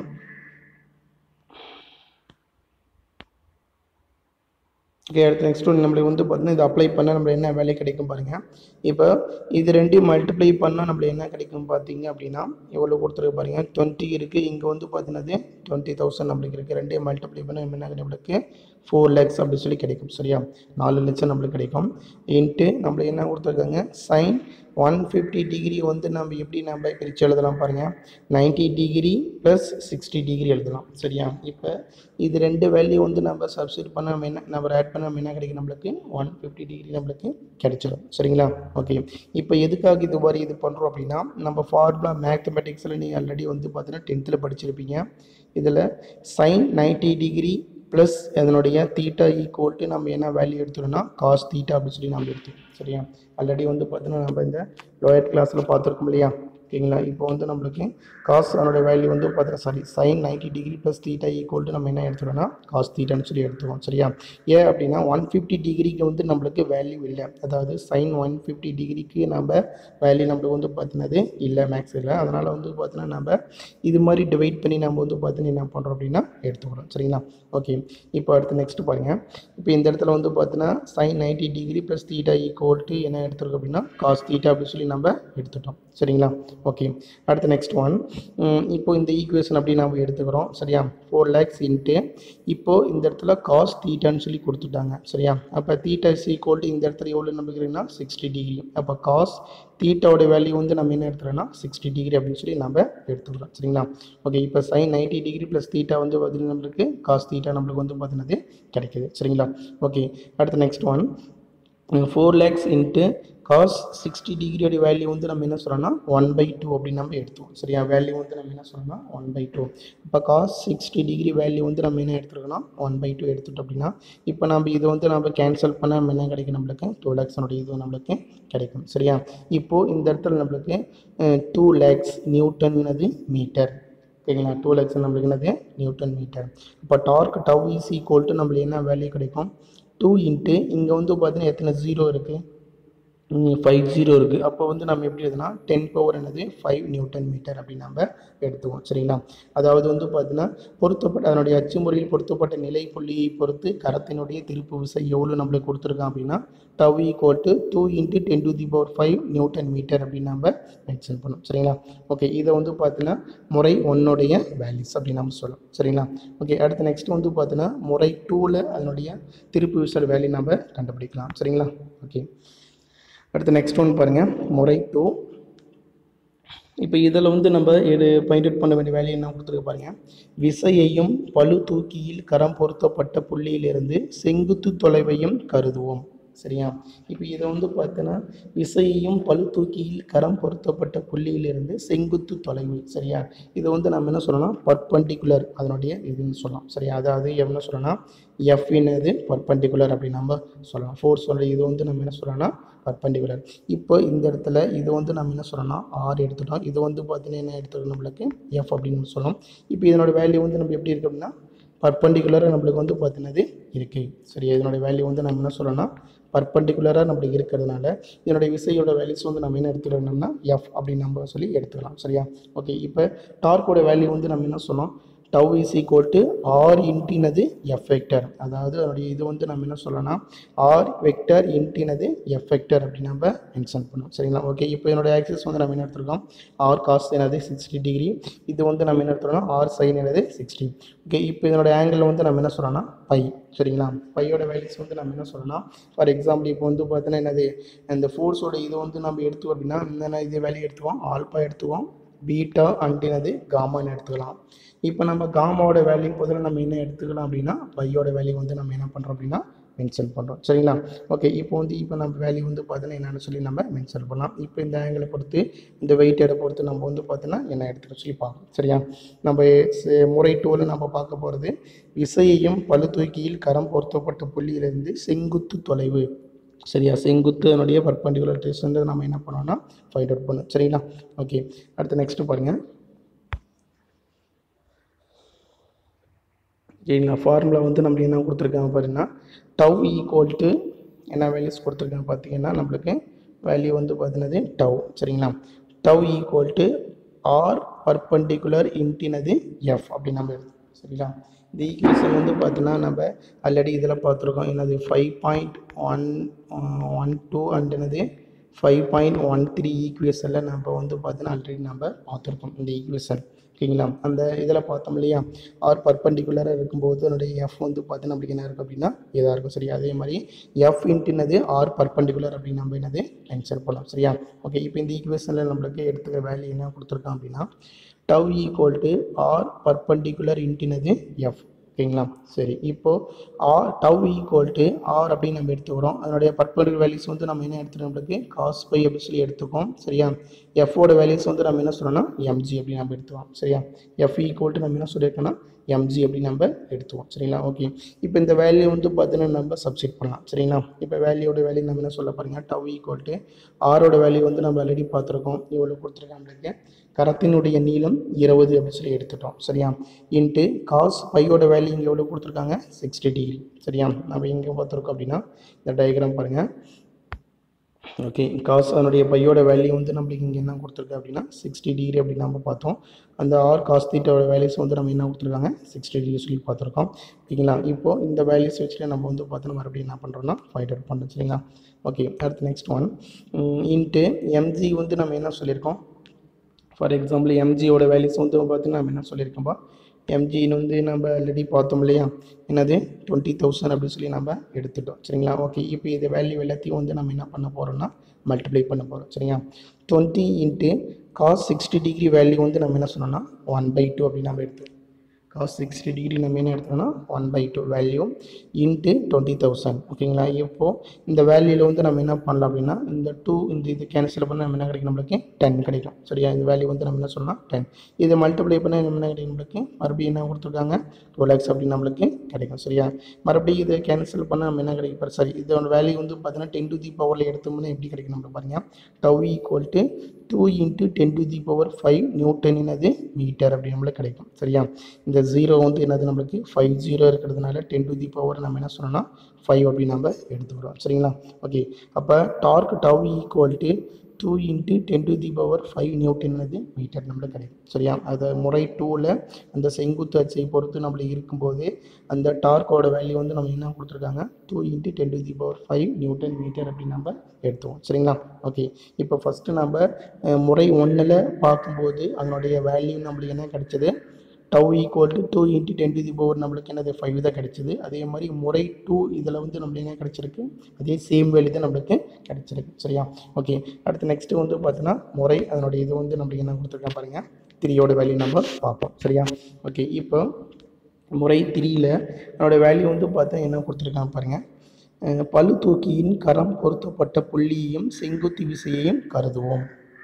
A: ஓகே அடுத்து நெக்ஸ்ட் ஒன் நம்மளுக்கு வந்து பார்த்தீங்கன்னா இது அப்ளை பண்ணால் நம்மளுக்கு என்ன வேலை கிடைக்கும் பாருங்கள் இப்போ இது ரெண்டையும் மல்டிப்ளை பண்ணால் நம்மளுக்கு என்ன கிடைக்கும் பார்த்தீங்க அப்படின்னா எவ்வளோ கொடுத்துருக்கு பாருங்கள் டுவெண்ட்டி இருக்குது இங்கே வந்து பார்த்தீங்கன்னா டுவெண்ட்டி தௌசண்ட் நம்மளுக்கு இருக்குது ரெண்டையும் மல்டிப்ளை பண்ணால் நம்ம என்ன நம்மளுக்கு ஃபோர் லேக்ஸ் அப்படி சொல்லி கிடைக்கும் சரியா நாலு லட்சம் நம்மளுக்கு கிடைக்கும் இன்ட்டு நம்மளுக்கு என்ன கொடுத்துருக்காங்க சைன் ஒன் ஃபிஃப்டி டிகிரி வந்து நம்ம எப்படி நம்ம பிரித்து எழுதலாம் பாருங்கள் ninety degree plus sixty degree எழுதலாம் சரியா இப்போ இது ரெண்டு வேல்யூ வந்து நம்ம சப்ஸ்டியூட் பண்ண நம்ம என்ன நம்ம ஆட் பண்ண நம்ம என்ன கிடைக்கும் நம்மளுக்கு ஒன் ஃபிஃப்டி டிகிரி நம்மளுக்கு கிடைச்சிடும் சரிங்களா ஓகே இப்போ எதுக்காக இது மாதிரி இது பண்ணுறோம் அப்படின்னா நம்ம ஃபார்முலா மேத்தமெட்டிக்ஸில் நீங்கள் ஆல்ரெடி வந்து பார்த்தீங்கன்னா டென்த்தில் படிச்சிருப்பீங்க இதில் சைன் நைன்ட்டி டிகிரி ப்ளஸ் அதனுடைய தீட்டா ஈக்குவல் டு நம்ம என்ன வேல்யூ எடுத்துக்கணும்னா காஸ் தீட்டா அப்படின்னு சொல்லி நம்ம எடுத்துக்கணும் சரியா ஆல்ரெடி வந்து பார்த்தீங்கன்னா நம்ம இந்த லோயர் கிளாஸில் பார்த்துருக்கோம் இல்லையா ஓகேங்களா இப்போ வந்து நம்மளுக்கு காஸ் அதனுடைய வேல்யூ வந்து பார்த்தீங்கன்னா sorry sine ninety degree plus theta equal to நம்ம என்ன எடுத்துக்கணும்னா காஸ் தீட்டான்னு சொல்லி எடுத்துக்கோம் சரியா ஏன் அப்படின்னா ஒன் ஃபிஃப்டி டிகிரிக்கு வந்து நம்மளுக்கு வேல்யூ இல்லை அதாவது சைன் ஒன் ஃபிஃப்டி டிகிரிக்கு நம்ம வேல்யூ நம்மளுக்கு வந்து பார்த்தினது இல்லை மேக்ஸ் இல்லை அதனால் வந்து பார்த்தீங்கன்னா நம்ம இது மாதிரி டிவைட் பண்ணி நம்ம வந்து பார்த்தீங்கன்னா என்ன பண்ணுறோம் அப்படின்னா எடுத்துக்கிறோம் சரிங்களா ஓகே இப்போ அடுத்து நெக்ஸ்ட் பாருங்கள் இப்போ இந்த இடத்துல வந்து பார்த்தீங்கன்னா sine ninety degree plus theta equal to என்ன எடுத்துருக்கோம் அப்படின்னா காஸ் தீட்டா அப்படின்னு சொல்லி நம்ம எடுத்துட்டோம் சரிங்களா ஓகே அடுத்து நெக்ஸ்ட் ஒன் இப்போ இந்த ஈக்குவேஷன் அப்படி நம்ம எடுத்துக்கிறோம் சரியா ஃபோர் லேக்ஸ் இன்ட்டு இப்போது இந்த இடத்துல காஸ் தீட்டான்னு சொல்லி கொடுத்துட்டாங்க சரியா அப்போ தீட்டா இஸ் ஈக்குவல் டு இந்த இடத்துல எவ்வளோ நம்பிக்கிறீங்கன்னா சிக்ஸ்டி டிகிரி அப்போ காஸ் தீட்டாவோட வேல்யூ வந்து நம்ம என்ன எடுத்துக்கிறோம்னா சிக்ஸ்டி டிகிரி அப்படின்னு சொல்லி நம்ம எடுத்துக்கிறோம் சரிங்களா ஓகே இப்போ sine ninety degree plus theta வந்து பார்த்தீங்கன்னா நம்மளுக்கு காஸ் தீட்டா நம்மளுக்கு வந்து பார்த்தீங்கன்னா கிடைக்குது சரிங்களா ஓகே அடுத்து next one four lakhs into cos sixty டிகிரியோட வேல்யூ வந்து நம்ம என்ன சொல்கிறோம்னா ஒன் பை டூ அப்படின்னு நம்ம எடுத்துவோம் சரியா வேல்யூ வந்து நம்ம என்ன சொல்கிறோம்னா ஒன் பை டூ இப்போ காஸ் சிக்ஸ்டி டிகிரி வேல்யூ வந்து நம்ம என்ன எடுத்துருக்கோம்னா ஒன் பை டூ எடுத்துட்டோம் அப்படின்னா இப்போ நம்ம இது வந்து நம்ம கேன்சல் பண்ண நம்ம என்ன கிடைக்கும் நம்மளுக்கு டூ லேக்ஸனுடைய இது நம்மளுக்கு கிடைக்கும் சரியா இப்போது இந்த இடத்துல நம்மளுக்கு டூ லேக்ஸ் நியூட்டன்றது மீட்டர் ஓகேங்களா டூ லேக்ஸ் நம்மளுக்கு என்னது நியூட்டன் மீட்டர் இப்போ torque tau is equal to நம்மளுக்கு என்ன வேல்யூ கிடைக்கும் டூ இன்ட்டு இங்கே வந்து பார்த்தீங்கன்னா எத்தனை ஜீரோ இருக்குது ஃபைவ் ஜீரோ இருக்குது அப்போ வந்து நம்ம எப்படி எழுதுனா டென் பவர் என்னது ஃபைவ் நியூட்டன் மீட்டர் அப்படின்னு நம்ம எடுத்துவோம் சரிங்களா அதாவது வந்து பார்த்தீங்கன்னா பொருத்தப்பட்ட அதனுடைய அச்சு முறையில் பொருத்தப்பட்ட நிலை புள்ளியை பொறுத்து கரத்தினுடைய திருப்பு விசை எவ்வளோ நம்மளுக்கு கொடுத்துருக்கான் அப்படின்னா tau equal to two into ten to the power five newton metre அப்படின்னு நம்ம மென்ஷன் பண்ணோம் சரிங்களா ஓகே இதை வந்து பார்த்தீங்கன்னா முறை ஒன்னுடைய வேல்யூஸ் அப்படின்னு நம்ம சொல்லலாம் சரிங்களா ஓகே அடுத்து நெக்ஸ்ட் வந்து பார்த்தீங்கன்னா முறை டூவில் அதனுடைய திருப்பு விசை வேல்யூ நம்ம கண்டுபிடிக்கலாம் சரிங்களா ஓகே அடுத்து நெக்ஸ்ட் ஒன் பாருங்கள் முறை டூ இப்போ இதில் வந்து நம்ம இது பாயிண்ட் அவுட் பண்ண வேண்டிய வேலையை என்ன கொடுத்துருக்கு பாருங்க விசையையும் பளு தூக்கியில் கரம் பொருத்தப்பட்ட புள்ளியிலிருந்து செங்குத்து தொலைவையும் கருதுவோம் சரியா இப்போ இதை வந்து பார்த்தீங்கன்னா விசையையும் பளு தூக்கியில் கரம் பொருத்தப்பட்ட புள்ளியிலிருந்து செங்குத்து தொலைவு சரியா இதை வந்து நம்ம என்ன சொல்லலாம் பர்பண்டிகுலர் அதனுடைய இதுன்னு சொல்லலாம் சரியா அதாவது என்ன சொல்லலாம் எஃப் என்னது பர்பண்டிகுலர் அப்படின்னு நம்ம சொல்லலாம் ஃபோர்ஸ் சொல்ற இது வந்து நம்ம என்ன சொல்லலாம்னா பர்பண்டிகுலர் இப்போ இந்த இடத்துல இது வந்து நம்ம என்ன சொல்லலாம் ஆர் எடுத்துட்டோம் இது வந்து பார்த்தீங்கன்னா என்ன எடுத்துக்கணும் நம்மளுக்கு எஃப் அப்படின்னு சொல்லலாம் இப்போ இதனோட வேல்யூ வந்து நம்ம எப்படி இருக்கு அப்படின்னா பர்பண்டிகுலராக நம்மளுக்கு வந்து பார்த்தீங்கன்னா இருக்குது சரி இதனோட வேல்யூ வந்து நம்ம என்ன சொல்லணும்னா பர்பண்டிகுலராக நம்மளுக்கு இருக்கிறதுனால இதனுடைய விசையோட வேல்யூஸ் வந்து நம்ம என்ன எடுத்துக்கணும்னா எஃப் அப்படின்னு நம்ம சொல்லி எடுத்துக்கலாம் சரியா ஓகே இப்போ டார்க்கோட வேல்யூ வந்து நம்ம என்ன சொன்னோம் tau is equal to R இன்டினது எஃப் வெக்டர் அதாவது அதனுடைய இது வந்து நம்ம என்ன சொல்லலாம் ஆர் வெக்டர் இன்டினது எஃப் வெக்டர் அப்படின்னு நம்ம மென்ஷன் பண்ணோம் சரிங்களா ஓகே இப்போ என்னோட ஆக்சிஸ் வந்து நம்ம என்ன எடுத்துருக்கோம் ஆர் காஸ் என்னது சிக்ஸ்டி டிகிரி இது வந்து நம்ம என்ன எடுத்துருக்கோம் ஆர் சைன் என்னது சிக்ஸ்டி ஓகே இப்போ இதனோட ஆங்கிள் வந்து நம்ம என்ன சொல்லலாம் பை சரிங்களா பையோட வேல்யூஸ் வந்து நம்ம என்ன சொல்லலாம் ஃபார் எக்ஸாம்பிள் இப்போ வந்து பார்த்தீங்கன்னா என்னது இந்த ஃபோர்ஸோட இது வந்து நம்ம எடுத்துக்கோம் அப்படின்னா இந்த இது வேல்யூ எடுத்துக்குவோம் ஆல்பா எடுத்துக்குவோம் பீட்டா அண்டினது காமான்னு எடுத்துக்கலாம் இப்போ நம்ம காமாவோட வேல்யூ பதிலாக நம்ம என்ன எடுத்துக்கலாம் அப்படின்னா பையோட வேல்யூ வந்து நம்ம என்ன பண்ணுறோம் அப்படின்னா மென்ஷன் பண்ணுறோம் சரிங்களா ஓகே இப்போ வந்து இப்போ நம்ம வேல்யூ வந்து பார்த்தீங்கன்னா என்னென்னு சொல்லி நம்ம மென்ஷன் பண்ணலாம் இப்போ இந்த ஆங்கிளை பொறுத்து இந்த வெயிட்டடை பொறுத்து நம்ம வந்து பார்த்தீங்கன்னா என்ன எடுத்துக்க சொல்லி பார்க்கணும் சரியா நம்ம ச- முறை டூவில் நம்ம பார்க்க போகிறது விசையையும் பளுதூக்கியில் கரம் பொருத்தப்பட்ட புள்ளியிலிருந்து செங்குத்து தொலைவு சரியா செங்குத்து அதனுடைய பர்பண்டிகுலர் டிஸ்டன்ஸ் நம்ம என்ன பண்ணோம்னா ஃபைண்ட் அவுட் பண்ணணும் சரிங்களா ஓகே அடுத்து நெக்ஸ்ட் பாருங்கள் சரிங்களா ஃபார்முலா வந்து நம்மளுக்கு என்ன கொடுத்துருக்காங்க பாருங்கன்னா டவ் ஈக்குவல் டு என்ன வேல்யூஸ் கொடுத்துருக்காங்க பார்த்தீங்கன்னா நம்மளுக்கு வேல்யூ வந்து பார்த்தீங்கன்னா டவ் சரிங்களா tau equal to R perpendicular இன்டினது எஃப் அப்படி நம்ம எழுதுறோம் சரிங்களா இந்த ஈக்குவேஷன் வந்து பார்த்தீங்கன்னா நம்ம ஆல்ரெடி இதில் பார்த்துருக்கோம் என்னது five point one one two and என்னது ஃபைவ் பாயிண்ட் ஒன் த்ரீ ஈக்குவேஷனில் நம்ம வந்து பார்த்தீங்கன்னா ஆல்ரெடி நம்ம பார்த்துருக்கோம் இந்த ஈக்குவேஷன் ஓகேங்களா அந்த இதில் பார்த்தோம் இல்லையா ஆர் பர்பண்டிகுலராக இருக்கும்போது அதனுடைய எஃப் வந்து பார்த்து நம்மளுக்கு என்ன இருக்குது அப்படின்னா இதாக இருக்கும் சரியா அதே மாதிரி எஃப் இன்ட்டுனது ஆர் பர்பண்டிகுலர் அப்படின்னு நம்ம என்னது மென்ஷன் பண்ணலாம் சரியா ஓகே இப்போ இந்த ஈக்குவேஷனில் நம்மளுக்கு எடுத்துக்கிற வேல்யூ என்ன கொடுத்துருக்கான் அப்படின்னா tau equal to R perpendicular இன்ட்டுனது எஃப் ஓகேங்களா சரி இப்போது R tau equal to R அப்படின்னு நம்ம எடுத்துக்கிறோம் அதனுடைய பர்பண்டிகுலர் வேல்யூஸ் வந்து நம்ம என்ன எடுத்துக்கிறோம் நம்மளுக்கு காஸ் பை அப்படி சொல்லி எடுத்துக்கோம் சரியா எஃபோட வேல்யூஸ் வந்து நம்ம என்ன சொல்லணும்னா எம்ஜி அப்படின்னு நம்ம எடுத்துக்கலாம் சரியா எஃப் ஈக்குவல் டு நம்ம என்ன சொல்லியிருக்கோம்னா எம்ஜி அப்படி நம்ம எடுத்துவோம் சரிங்களா ஓகே இப்போ இந்த வேல்யூ வந்து பார்த்தீங்கன்னா நம்ம சப்ஸ்டிட் பண்ணலாம் சரிங்களா இப்போ வேல்யூட வேல்யூ நம்ம என்ன சொல்ல பாருங்க டவ் ஈக்குவல் டு ஆரோட வேல்யூ வந்து நம்ம ஆல்ரெடி பார்த்துருக்கோம் இவ்வளோ கொடுத்துருக்கோம் நம்மளுக்கு கரத்தினுடைய நீளம் இருபது அப்படின்னு சொல்லி எடுத்துட்டோம் சரியா இன்ட்டு காஸ் பையோட வேல்யூ இங்கே எவ்வளோ கொடுத்துருக்காங்க சிக்ஸ்டி டிகிரி சரியா நம்ம எங்கே பார்த்துருக்கோம் அப்படின்னா இந்த டயக்ராம் பாருங்கள் ஓகே காஸ் அதனுடைய பையோட வேல்யூ வந்து நம்மளுக்கு இங்கே என்ன கொடுத்துருக்கு அப்படின்னா சிக்ஸ்டி டிகிரி அப்படின்னு நம்ம பார்த்தோம் அந்த ஆர் காஸ் தீட்டோட வேல்யூஸ் வந்து நம்ம என்ன கொடுத்துருக்காங்க சிக்ஸ்டி டிகிரி சொல்லி பார்த்துருக்கோம் ஓகேங்களா இப்போ இந்த வேல்யூஸ் வச்சுட்டு நம்ம வந்து பார்த்தோன்னா மறுபடியும் என்ன பண்ணுறோம்னா ஃபைண்ட் அவுட் பண்ணுறோம் சரிங்களா ஓகே அடுத்து நெக்ஸ்ட் ஒன் இன்ட்டு எம்ஜி வந்து நம்ம என்ன சொல்லியிருக்கோம் ஃபார் எக்ஸாம்பிள் எம்ஜியோட வேல்யூஸ் வந்து பார்த்தீங்கன்னா நம்ம என்ன சொல்லியிருக்கோம்பா எம்ஜின்னு வந்து நம்ம ஆல்ரெடி பார்த்தோம் இல்லையா என்னது டுவெண்ட்டி தௌசண்ட் அப்படின்னு சொல்லி நம்ம எடுத்துட்டோம் சரிங்களா ஓகே இப்போ இது வேல்யூ எல்லாத்தையும் வந்து நம்ம என்ன பண்ண போகிறோம்னா மல்டிப்ளை பண்ண போகிறோம் சரிங்களா twenty into cos sixty degree value வந்து நம்ம என்ன சொன்னோம்னா ஒன் பை டூ அப்படின்னு நம்ம எடுத்து காஸ் சிக்ஸ்டி டிகிரி நம்ம என்ன எடுத்தோம்னா one by two value into twenty thousand ஓகேங்களா இப்போது இந்த வேல்யூவில் வந்து நம்ம என்ன பண்ணலாம் அப்படின்னா இந்த டூ இந்த இது கேன்சல் பண்ணால் நம்ம என்ன கிடைக்கும் நம்மளுக்கு டென் கிடைக்கும் சரியா இந்த வேல்யூ வந்து நம்ம என்ன சொல்லலாம் டென் இதை மல்டிப்ளை பண்ணால் நம்ம என்ன கிடைக்கும் நம்மளுக்கு மறுபடியும் என்ன கொடுத்துருக்காங்க டுவெல் எக்ஸ் அப்படின்னு நம்மளுக்கு கிடைக்கும் சரியா மறுபடியும் இதை கேன்சல் பண்ணால் நம்ம என்ன கிடைக்கும் பாரு சரி இதோட வேல்யூ வந்து பார்த்தீங்கன்னா டென் டு தி பவரில் எடுத்தோம்னா எப்படி கிடைக்கும் நம்ம பாருங்க tau equal to two into ten to the power five newton என்னது மீட்டர் அப்படி நம்மளுக்கு கிடைக்கும் சரியா இந்த ஜீரோ வந்து என்னது நம்மளுக்கு ஃபைவ் ஜீரோ இருக்கிறதுனால டென் டு தி பவர் நம்ம என்ன சொல்லணும்னா ஃபைவ் அப்படி நம்ம எடுத்துக்கிறோம் சரிங்களா ஓகே அப்போ torque tau equal to two into ten to the power five நியூட்டன்னது மீட்டர் நம்மளுக்கு கிடைக்கும் சரியா அது முறை டூவில் அந்த செங்குத்து அச்சை பொறுத்து நம்மளுக்கு இருக்கும்போது அந்த டார்க்கோட வேல்யூ வந்து நம்ம என்ன கொடுத்துருக்காங்க two into ten to the power five newton metre அப்படின்னு நம்ம எடுத்துவோம் சரிங்களா ஓகே இப்போ ஃபஸ்ட்டு நம்ம அஹ், முறை ஒன்றில் பார்க்கும்போது அதனுடைய வேல்யூ நம்மளுக்கு என்ன கிடைச்சது tau equal to two into ten to the power நம்மளுக்கு என்னது ஃபைவ் தான் கிடைச்சிது அதே மாதிரி முறை டூ இதில் வந்து நம்மளுக்கு என்ன கிடைச்சிருக்கு அதே சேம் வேல்யூ தான் நம்மளுக்கு கிடைச்சிருக்கு சரியா ஓகே அடுத்து நெக்ஸ்ட்டு வந்து பார்த்தீங்கன்னா முறை அதனுடைய இது வந்து நம்மளுக்கு என்ன கொடுத்துருக்கேன் பாருங்கள் த்ரீயோட வேல்யூ நம்ம பார்ப்போம் சரியா ஓகே இப்போ முறை த்ரீயில் அதனோட வேல்யூ வந்து பார்த்தா என்ன கொடுத்துருக்காங்க பாருங்கள் அஹ் பளு தூக்கியின் கரம் பொருத்தப்பட்ட புள்ளியையும் செங்குத்து விசையையும் கருதுவோம்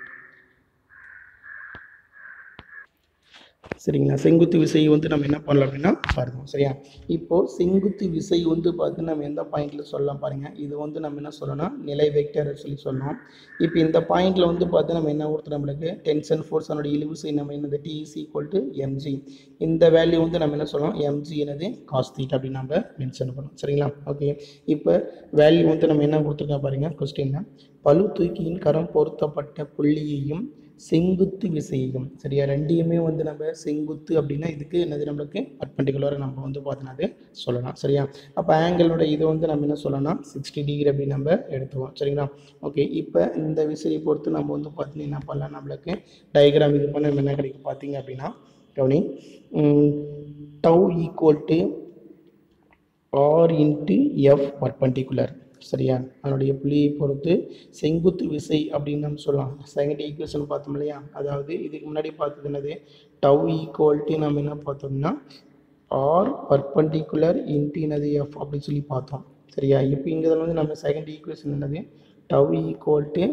A: சரிங்களா செங்குத்து விசை வந்து நம்ம என்ன பண்ணலாம் அப்படின்னா பாருங்க சரியா இப்போது செங்குத்து விசை வந்து பார்த்து நம்ம எந்த பாயிண்டில் சொல்லலாம் பாருங்கள் இது வந்து நம்ம என்ன சொல்லணும் நிலை வெக்டர் சொல்லி சொன்னோம் இப்போ இந்த பாயிண்டில் வந்து பார்த்து நம்ம என்ன கொடுத்து நம்மளுக்கு டென்ஷன் ஃபோர்ஸ் அதனுடைய இழுவிசை நம்ம என்னது T is equal to mg இந்த வேல்யூ வந்து நம்ம என்ன சொல்லலாம் எம்ஜி என்னது காஸ் தீட்டா அப்படின்னு நம்ம மென்ஷன் பண்ணோம் சரிங்களா ஓகே இப்போ வேல்யூ வந்து நம்ம என்ன கொடுத்துருக்கோம் பாருங்கள் கொஸ்டினில் பளு தூக்கியின் கரம் பொருத்தப்பட்ட புள்ளியையும் செங்குத்து விசையும் சரியா ரெண்டையுமே வந்து நம்ம செங்குத்து அப்படின்னா இதுக்கு என்னது நம்மளுக்கு பர்பண்டிகுலராக நம்ம வந்து பார்த்தோன்னா சொல்லலாம் சரியா அப்போ ஆங்கிளோட இது வந்து நம்ம என்ன சொல்லலாம் சிக்ஸ்டி டிகிரி அப்படின்னு நம்ம எடுத்துவோம் சரிங்களா ஓகே இப்போ இந்த விசையை பொறுத்து நம்ம வந்து பார்த்தீங்கன்னா என்ன பண்ணலாம் நம்மளுக்கு டயக்ராம் இது பண்ண நம்ம என்ன கிடைக்கும் பார்த்தீங்க அப்படின்னா கவனி tau equal to R into F perpendicular சரியா அதனுடைய புள்ளியை பொறுத்து செங்குத்து விசை அப்படின்னு நம்ம சொல்லலாம் செகண்ட் ஈக்குவேஷன் பார்த்தோம் இல்லையா அதாவது இதுக்கு முன்னாடி பார்த்தது என்னது டவ் ஈக்குவல்ட்டு நம்ம என்ன பார்த்தோம்னா ஆர் பர்பண்டிகுலர் இன்ட்டு என்னது எஃப் அப்படின்னு சொல்லி பார்த்தோம் சரியா இப்போ இங்கே வந்து நம்ம செகண்ட் ஈக்குவேஷன் என்னது tau equal to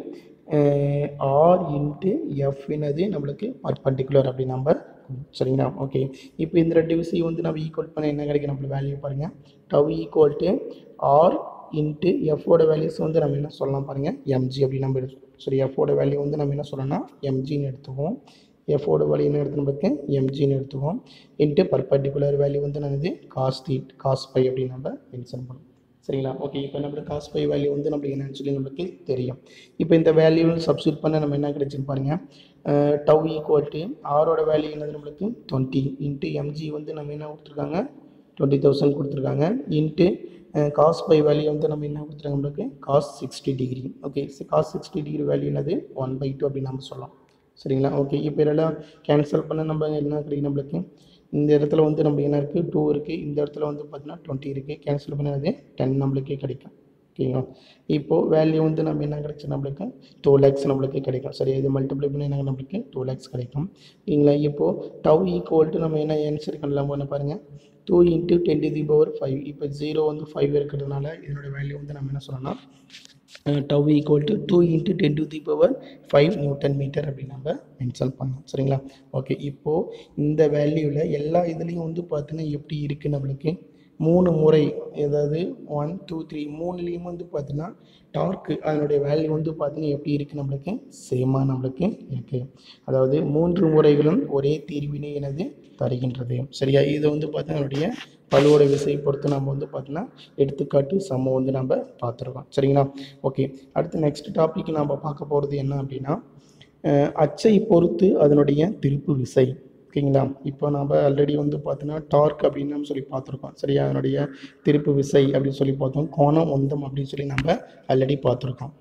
A: R into F என்னது நம்மளுக்கு பர்டிகுலர் அப்படி நம்பர் சரிங்களா ஓகே இப்போ இந்த ரெண்டு விஷயம் வந்து நம்ம ஈக்குவல் பண்ண என்ன கிடைக்கும் நம்மளுக்கு வேல்யூ பாருங்கள் tau equal to R into எஃபோட வேல்யூஸ் வந்து நம்ம என்ன சொல்லலாம் பாருங்கள் எம்ஜி அப்படி நம்ம எடுத்து சரி எஃபோட வேல்யூ வந்து நம்ம என்ன சொல்லணும்னா எம்ஜின்னு எடுத்துக்குவோம் எஃபோட வேல்யூ என்ன எடுத்து நம்மளுக்கு எம்ஜின்னு எடுத்துக்குவோம் இன்ட்டு பர்பர்டிகுலர் வேல்யூ வந்து என்னது காஸ் தீட் காஸ் பை அப்படின்னு நம்ம மென்ஷன் பண்ணுவோம் சரிங்களா ஓகே இப்போ நம்மளுக்கு காஸ் பை வேல்யூ வந்து நம்மளுக்கு என்னன்னு சொல்லி நம்மளுக்கு தெரியும் இப்போ இந்த வேல்யூ சப்ஸ்டியூட் பண்ண நம்ம என்ன கிடைச்சின்னு பாருங்க டவ் ஈக்குவல் டு ஆரோட வேல்யூ என்னது நம்மளுக்கு டுவெண்ட்டி இன்ட்டு எம்ஜி வந்து நம்ம என்ன கொடுத்துருக்காங்க டுவெண்ட்டி தௌசண்ட் கொடுத்துருக்காங்க இன்ட்டு காஸ் பை வேல்யூ வந்து நம்ம என்ன கொடுத்துருக்காங்க நம்மளுக்கு cos sixty degree okay cos sixty degree value என்னது ஒன் பை டூ அப்படின்னு நம்ம சொல்லலாம் சரிங்களா ஓகே இப்போ இதெல்லாம் கேன்சல் பண்ண நம்ம என்ன கிடைக்கும் நம்மளுக்கு இந்த இடத்துல வந்து நம்மளுக்கு என்ன இருக்குது டூ இருக்குது இந்த இடத்துல வந்து பார்த்தீங்கன்னா டுவெண்ட்டி இருக்குது கேன்சல் பண்ணது டென் நம்மளுக்கே கிடைக்கும் ஓகேங்களா இப்போது வேல்யூ வந்து நம்ம என்ன கிடைச்சு நம்மளுக்கு டூ லேக்ஸ் நம்மளுக்கு கிடைக்கும் சரி இது மல்டிப்ளை பண்ணி என்ன நம்மளுக்கு டூ லேக்ஸ் கிடைக்கும் ஓகேங்களா இப்போது டவ் ஈக்குவல் டு நம்ம என்ன ஆன்சர் பண்ணலாம் பண்ண பாருங்கள் two into ten to the power five இப்போ ஜீரோ வந்து ஃபைவ் இருக்கிறதுனால இதனோட வேல்யூ வந்து நம்ம என்ன சொல்லலாம் tau equal to two into ten to the power five newton metre அப்படின்னு நம்ம மென்ஷன் பண்ணலாம் சரிங்களா ஓகே இப்போது இந்த வேல்யூவில் எல்லா இதுலேயும் வந்து பார்த்தீங்கன்னா எப்படி இருக்குது நம்மளுக்கு மூணு முறை அதாவது ஒன் டூ த்ரீ மூணுலேயும் வந்து பார்த்தீங்கன்னா டார்க்கு அதனுடைய வேல்யூ வந்து பார்த்தீங்கன்னா எப்படி இருக்குது நம்மளுக்கு சேமாக நம்மளுக்கு இருக்குது அதாவது மூன்று முறைகளும் ஒரே தீர்வினை எனது தருகின்றது சரியா இது வந்து பார்த்தீங்கன்னா அதனுடைய பழுவோட விசையை பொறுத்து நம்ம வந்து பார்த்தீங்கன்னா எடுத்துக்காட்டு சம்ம வந்து நம்ம பார்த்துருக்கோம் சரிங்களா ஓகே அடுத்து நெக்ஸ்ட் டாபிக் நம்ம பார்க்க போகிறது என்ன அப்படின்னா அஹ், அச்சை பொறுத்து அதனுடைய திருப்பு விசை ஓகேங்களா இப்போ நம்ம ஆல்ரெடி வந்து பார்த்தீங்கன்னா டார்க் அப்படின்னு நம்ம சொல்லி பார்த்துருக்கோம் சரியா அதனுடைய திருப்பு விசை அப்படின்னு சொல்லி பார்த்தோம் கோணம் உந்தம் அப்படின்னு சொல்லி நம்ம ஆல்ரெடி பார்த்துருக்கோம்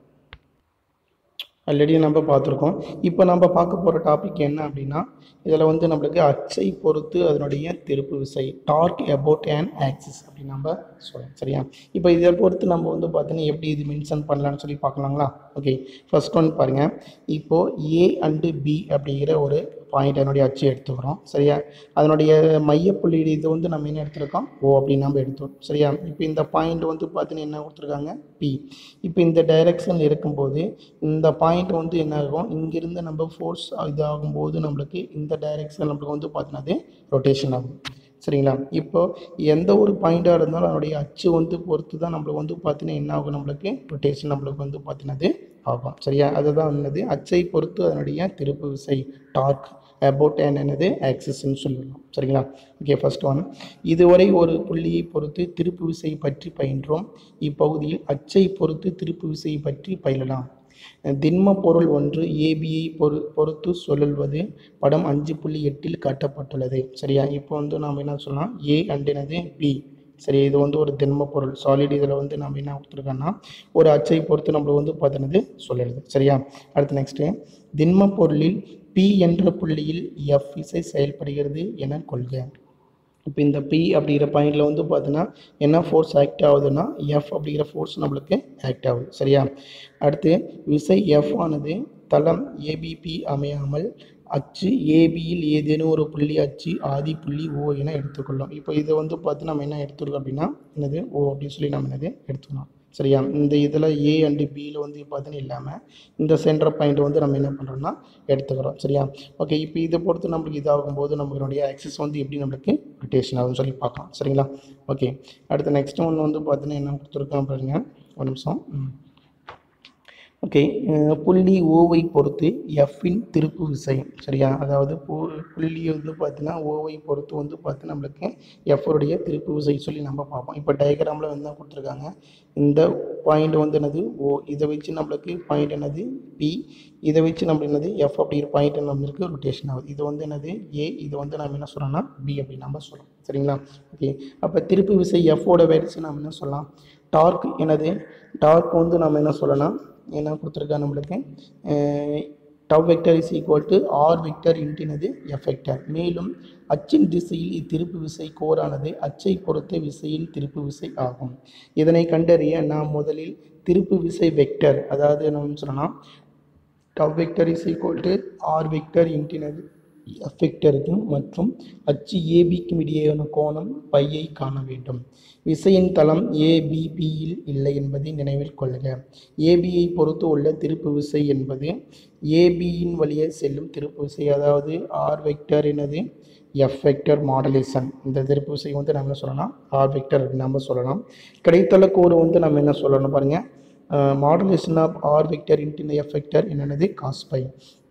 A: ஆல்ரெடி நம்ம பார்த்துருக்கோம் இப்போ நம்ம பார்க்க போகிற டாபிக் என்ன அப்படின்னா இதில் வந்து நம்மளுக்கு அச்சை பொறுத்து அதனுடைய திருப்பு விசை டார்க் அபவுட் அண்ட் ஆக்சிஸ் அப்படி நம்ம சொல்லலாம் சரியா இப்போ இதை பொறுத்து நம்ம வந்து பார்த்தீங்கன்னா எப்படி இது மென்ஷன் பண்ணலாம்னு சொல்லி பார்க்கலாங்களா ஓகே ஃபர்ஸ்ட் ஒன் பாருங்கள் இப்போது ஏ அண்டு பி அப்படிங்கிற ஒரு பாயிண்ட் அதனுடைய அச்சு எடுத்துக்கிறோம் சரியா அதனுடைய மையப்புள்ளி இது வந்து நம்ம என்ன எடுத்திருக்கோம் ஓ அப்படின்னு நம்ம எடுத்தோம் சரியா இப்போ இந்த பாயிண்ட் வந்து பார்த்தீங்கன்னா என்ன கொடுத்துருக்காங்க பி இப்போ இந்த டைரெக்ஷன் இருக்கும்போது இந்த பாயிண்ட் வந்து என்ன ஆகும் இங்கிருந்து நம்ம ஃபோர்ஸ் இதாகும்போது நம்மளுக்கு இந்த டைரெக்ஷன் நம்மளுக்கு வந்து பார்த்தீங்கன்னா அது ரொட்டேஷன் ஆகும் சரிங்களா இப்போ எந்த ஒரு பாயிண்ட்டாக இருந்தாலும் அதனுடைய அச்சு வந்து பொறுத்து தான் நம்மளுக்கு வந்து பார்த்தீங்கன்னா என்ன ஆகும் நம்மளுக்கு ரொட்டேஷன் நம்மளுக்கு வந்து பார்த்தீங்கன்னா அது ஆகும் சரியா அதுதான் என்னது அச்சை பொறுத்து அதனுடைய திருப்பு விசை டார்க் அபவுட் அண்ட் என்னது ஆக்சிஸ்ன்னு சொல்லலாம் சரிங்களா ஓகே ஃபர்ஸ்ட் ஒன் இதுவரை ஒரு புள்ளியை பொறுத்து திருப்பு விசை பற்றி பயின்றோம் இப்பகுதியில் அச்சை பொறுத்து திருப்பு விசை பற்றி பயிலலாம் திண்ம பொருள் ஒன்று ஏபியை பொறு பொறுத்து சொல்லுவது படம் அஞ்சு புள்ளி எட்டில் காட்டப்பட்டுள்ளது சரியா இப்போ வந்து நாம் என்ன சொல்லலாம் ஏ அண்ட் என்னது பி சரி இது வந்து ஒரு திண்ம பொருள் சாலிட் இதில் வந்து நம்ம என்ன கொடுத்துருக்கோன்னா ஒரு அச்சை பொறுத்து நம்மளுக்கு வந்து பார்த்தனது சொல்லிடுது சரியா அடுத்து நெக்ஸ்ட்டு திண்ம பொருளில் பி என்ற புள்ளியில் எஃப் இசை செயல்படுகிறது என கொள்க இப்போ இந்த பி அப்படிங்கிற பாயிண்டில் வந்து பார்த்தீங்கன்னா என்ன ஃபோர்ஸ் ஆக்ட் ஆகுதுன்னா எஃப் அப்படிங்கிற ஃபோர்ஸ் நம்மளுக்கு ஆக்ட் ஆகுது சரியா அடுத்து விசை எஃப் ஆனது தளம் ஏபிபி அமையாமல் அச்சு ஏபியில் ஏதேனும் ஒரு புள்ளி அச்சு ஆதி புள்ளி ஓ என எடுத்துக்கொள்ளும் இப்போ இதை வந்து பார்த்து நம்ம என்ன எடுத்துருக்கோம் அப்படின்னா என்னது ஓ அப்படின்னு சொல்லி நம்ம என்னது எடுத்துக்கலாம் சரியா இந்த இதில் ஏ அண்டு பியில் வந்து பார்த்தீங்கன்னா இல்லாமல் இந்த சென்டர் பாயிண்ட் வந்து நம்ம என்ன பண்ணுறோம்னா எடுத்துக்கிறோம் சரியா ஓகே இப்போ இதை பொறுத்து நம்மளுக்கு இதாகும் போது நம்மளுடைய ஆக்சஸ் வந்து எப்படி நம்மளுக்கு ரொட்டேஷன் ஆகும்னு சொல்லி பார்க்கலாம் சரிங்களா ஓகே அடுத்து நெக்ஸ்ட் ஒன்று வந்து பார்த்தீங்கன்னா என்ன கொடுத்துருக்கோம் பாருங்க ஒரு நிமிஷம் ம் ஓகே அஹ் புள்ளி ஓவை பொறுத்து எஃப்பின் திருப்பு விசை சரியா அதாவது பு புள்ளி வந்து பார்த்தீங்கன்னா ஓவை பொறுத்து வந்து பார்த்து நம்மளுக்கு எஃப்னுடைய திருப்பு விசை சொல்லி நம்ம பார்ப்போம் இப்போ டயக்ராமில் வந்து தான் கொடுத்துருக்காங்க இந்த பாயிண்ட் வந்து என்னது ஓ இதை வச்சு நம்மளுக்கு பாயிண்ட் என்னது பி இதை வச்சு நம்ம என்னது எஃப் அப்படிங்கிற பாயிண்ட் நம்மளுக்கு ரொட்டேஷன் ஆகுது இது வந்து என்னது ஏ இது வந்து நம்ம என்ன சொல்கிறோம்னா பி அப்படின்னு நம்ம சொல்கிறோம் சரிங்களா ஓகே அப்போ திருப்பு விசை எஃபோட வேல்யூஸ் நம்ம என்ன சொல்லலாம் டார்க் என்னது டார்க் வந்து நம்ம என்ன சொல்லலாம் என்ன கொடுத்துருக்கா நம்மளுக்கு tau vector is equal to R vector இன்டினது எஃப் வெக்டர் மேலும் அச்சின் திசையில் இத்திருப்பு விசை கோரானது அச்சை பொறுத்த விசையின் திருப்பு விசை ஆகும் இதனை கண்டறிய நாம் முதலில் திருப்பு விசை வெக்டர் அதாவது நம்ம சொல்லலாம் tau vector is equal to R vector இன்டினது எஃபெக்டருக்கு மற்றும் அச்சு ஏபிக்கும் இடையேயான கோணம் பையை காண வேண்டும் விசையின் தளம் ஏபிபியில் இல்லை என்பதை நினைவில் கொள்ளுக ஏபியை பொறுத்து உள்ள திருப்பு விசை என்பது ஏபியின் வழியே செல்லும் திருப்பு விசை அதாவது ஆர் வெக்டர் என்னது எஃப் வெக்டர் மாடலேஷன் இந்த திருப்பு விசை வந்து நம்ம என்ன சொல்லலாம் ஆர் வெக்டர் அப்படின்னு நம்ம சொல்லலாம் கிடைத்தள கூறு வந்து நம்ம என்ன சொல்லணும் பாருங்கள் modulation of R vector into F vector என்னென்னது காஸ் பை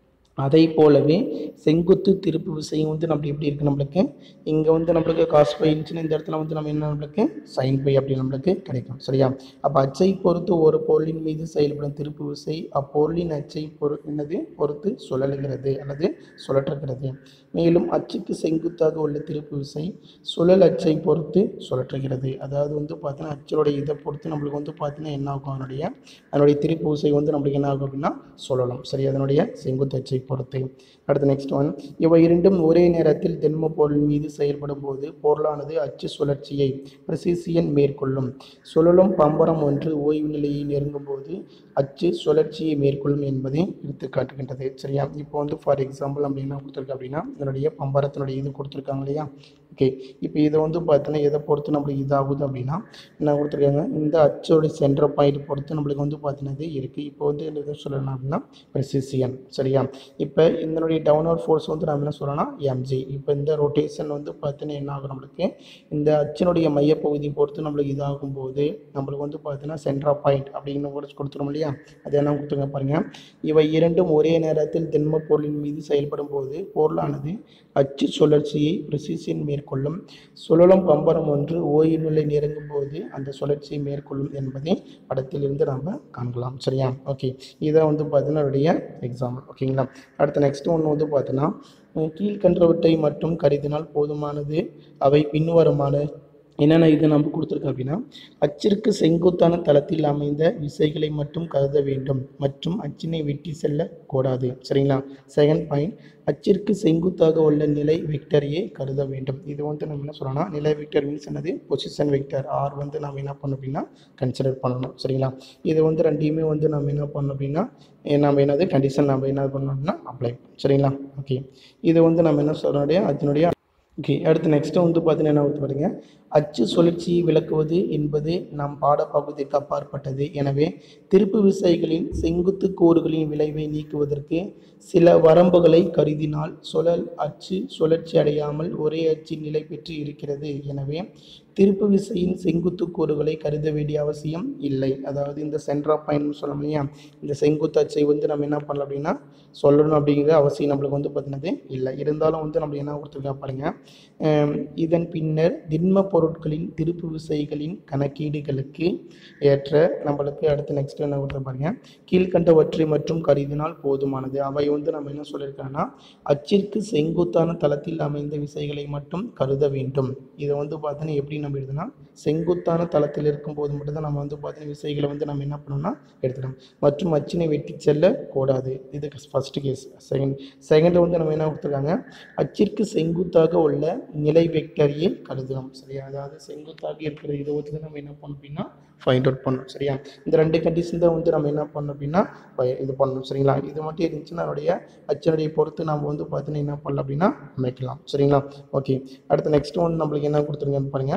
A: அதை போலவே செங்குத்து திருப்பு விசையும் வந்து நம்ம எப்படி இருக்குது நம்மளுக்கு இங்கே வந்து நம்மளுக்கு காஸ் பை இருந்துச்சுன்னா இந்த இடத்துல வந்து நம்ம என்ன நம்மளுக்கு சைன் பை அப்படி நம்மளுக்கு கிடைக்கும் சரியா அப்போ அச்சை பொறுத்து ஒரு பொருளின் மீது செயல்படும் திருப்பு விசை அப்பொருளின் அச்சை பொறு என்னது பொறுத்து சுழலுகிறது அல்லது சுழற்றுகிறது மேலும் அச்சுக்கு செங்குத்தாக உள்ள திருப்பு விசை சுழல் அச்சை பொறுத்து சுழற்றுகிறது அதாவது வந்து பார்த்தீங்கன்னா அச்சோடைய இதை பொறுத்து நம்மளுக்கு வந்து பார்த்தீங்கன்னா என்ன ஆகும் அதனுடைய அதனுடைய திருப்பு விசை வந்து நம்மளுக்கு என்ன ஆகும் அப்படின்னா சொல்லலாம் சரி அதனுடைய செங்குத்து அச்சை பொறுத்து அடுத்து நெக்ஸ்ட் ஒன் இவை இரண்டும் ஒரே நேரத்தில் தென்ம பொருள் மீது செயல்படும் போது பொருளானது அச்சு சுழற்சியை பிரசிசியன் மேற்கொள்ளும் சுழலும் பம்பரம் ஒன்று ஓய்வு நிலையை நெருங்கும் போது அச்சு சுழற்சியை மேற்கொள்ளும் என்பதை எடுத்து காட்டுகின்றது சரியா இப்போ வந்து ஃபார் எக்ஸாம்பிள் நம்ம என்ன கொடுத்துருக்கு அப்படின்னா இதனுடைய பம்பரத்தினுடைய இது கொடுத்துருக்காங்க இல்லையா ஓகே இப்போ இதை வந்து பார்த்தோன்னா எதை பொறுத்து நம்மளுக்கு இதாகுது அப்படின்னா என்ன கொடுத்துருக்காங்க இந்த அச்சோட சென்டர் பாயிண்ட் பொறுத்து நம்மளுக்கு வந்து பார்த்தீங்கன்னா இது இருக்குது இப்போ வந்து என்ன எதை சொல்லலாம் அப்படின்னா ப்ரெசிசியன் சரியா இப்போ இதனுடைய டவுன்வர்ட் ஃபோர்ஸ் வந்து நம்ம என்ன சொல்லலாம் எம்ஜி இப்போ இந்த ரொட்டேஷன் வந்து பார்த்தீங்கன்னா என்ன ஆகும் நம்மளுக்கு இந்த அச்சினுடைய மையப்பகுதி பொறுத்து நம்மளுக்கு இதாகும் போது நம்மளுக்கு வந்து பார்த்தீங்கன்னா சென்ட்ரா பாயிண்ட் அப்படின்னு கூட கொடுத்துரும் இல்லையா அது என்ன கொடுத்துருங்க பாருங்கள் இவை இரண்டும் ஒரே நேரத்தில் திண்ம பொருளின் மீது செயல்படும் போது பொருளானது அச்சு சுழற்சியை ப்ரெசிஷன் மேற்கொள்ளும் சுழலும் பம்பரம் ஒன்று ஓய்வு நிலை நெருங்கும் போது அந்த சுழற்சியை மேற்கொள்ளும் என்பதை படத்திலிருந்து நாம் காணலாம் சரியா ஓகே இதை வந்து பார்த்தீங்கன்னா என்னுடைய எக்ஸாம்பிள் ஓகேங்களா அடுத்த நெக்ஸ்ட் ஒன்று வந்து பார்த்தீங்கன்னா கீழ்கன்றவற்றை மட்டும் கருதினால் போதுமானது அவை பின்வருமான என்னென்ன இது நம்ம கொடுத்துருக்கோம் அப்படின்னா அச்சிற்கு செங்குத்தான தளத்தில் அமைந்த விசைகளை மட்டும் கருத வேண்டும் மற்றும் அச்சினை வெட்டி செல்லக்கூடாது சரிங்களா செகண்ட் பாயிண்ட் அச்சிற்கு செங்குத்தாக உள்ள நிலை வெக்டரையே கருத வேண்டும் இது வந்து நம்ம என்ன சொல்லணும்னா நிலை வெக்டர் மீன்ஸ் என்னது பொசிஷன் வெக்டர் ஆர் வந்து நம்ம என்ன பண்ணணும் அப்படின்னா கன்சிடர் பண்ணணும் சரிங்களா இது வந்து ரெண்டையுமே வந்து நம்ம என்ன பண்ணணும் அப்படின்னா eh, நம்ம என்னது கண்டிஷன் நம்ம என்ன பண்ணணும் அப்படின்னா அப்ளை சரிங்களா ஓகே இது வந்து நம்ம என்ன சொல்கிறோம் அதனுடைய ஓகே அடுத்து நெக்ஸ்ட்டு வந்து பார்த்தீங்கன்னா என்ன வந்து பாருங்க அச்சு சுழற்சியை விளக்குவது என்பது நம் பாடப்பகுதிக்கு அப்பாற்பட்டது எனவே திருப்பு விசைகளின் செங்குத்து கூறுகளின் விளைவை நீக்குவதற்கு சில வரம்புகளை கருதினால் சுழல் அச்சு சுழற்சி அடையாமல் ஒரே அச்சில் நிலை பெற்று இருக்கிறது எனவே திருப்பு விசையின் செங்குத்து கூறுகளை கருத வேண்டிய அவசியம் இல்லை அதாவது இந்த சென்ட்ரா பாயிண்ட் சொல்லணும் இல்லையா இந்த செங்குத்து அச்சை வந்து நம்ம என்ன பண்ணலாம் அப்படின்னா சொல்லணும் அப்படிங்கிற அவசியம் நம்மளுக்கு வந்து பார்த்தீங்கன்னா இல்லை இருந்தாலும் வந்து நம்ம என்ன கொடுத்துருக்கா பாருங்க அஹ் இதன் பின்னர் திண்ம பொருட்களின் திருப்பு விசைகளின் கணக்கீடுகளுக்கு ஏற்ற நம்மளுக்கு அடுத்து நெக்ஸ்ட் என்ன கொடுத்து பாருங்க கீழ்கண்டவற்றை மற்றும் கருதினால் போதுமானது அவை வந்து நம்ம என்ன சொல்லியிருக்காங்கன்னா அச்சிற்கு செங்குத்தான தளத்தில் அமைந்த விசைகளை மட்டும் கருத வேண்டும் இதை வந்து பார்த்தீங்கன்னா எப்படி நம்ம எழுதுனா செங்குத்தான தளத்தில் இருக்கும்போது மட்டும்தான் நம்ம வந்து பார்த்தீங்கன்னா விசைகளை வந்து நம்ம என்ன பண்ணணும்னா எடுத்துக்கணும் மற்றும் அச்சினை வெட்டி செல்ல கூடாது இது ஃபர்ஸ்ட் கேஸ் செகண்ட் செகண்ட் வந்து நம்ம என்ன கொடுத்துருக்காங்க அச்சிற்கு செங்குத்தாக உள்ள நிலை வெக்டரையே கருதணும் சரியா அதாவது செங்குத்தாக இருக்கிற இதை வந்து நம்ம என்ன பண்ணணும் அப்படின்னா ஃபைண்ட் அவுட் பண்ணணும் சரியா இந்த ரெண்டு கண்டிஷன் தான் வந்து நம்ம என்ன பண்ணணும் அப்படின்னா fi- இது பண்ணணும் சரிங்களா இது மட்டும் இருந்துச்சுன்னா அதனுடைய அச்சனுடைய பொறுத்து நம்ம வந்து பார்த்தீங்கன்னா என்ன பண்ணலாம் அப்படின்னா அமைக்கலாம் சரிங்களா ஓகே அடுத்து நெக்ஸ்ட் ஒன் நம்மளுக்கு என்ன கொடுத்துருங்கன்னு பாருங்க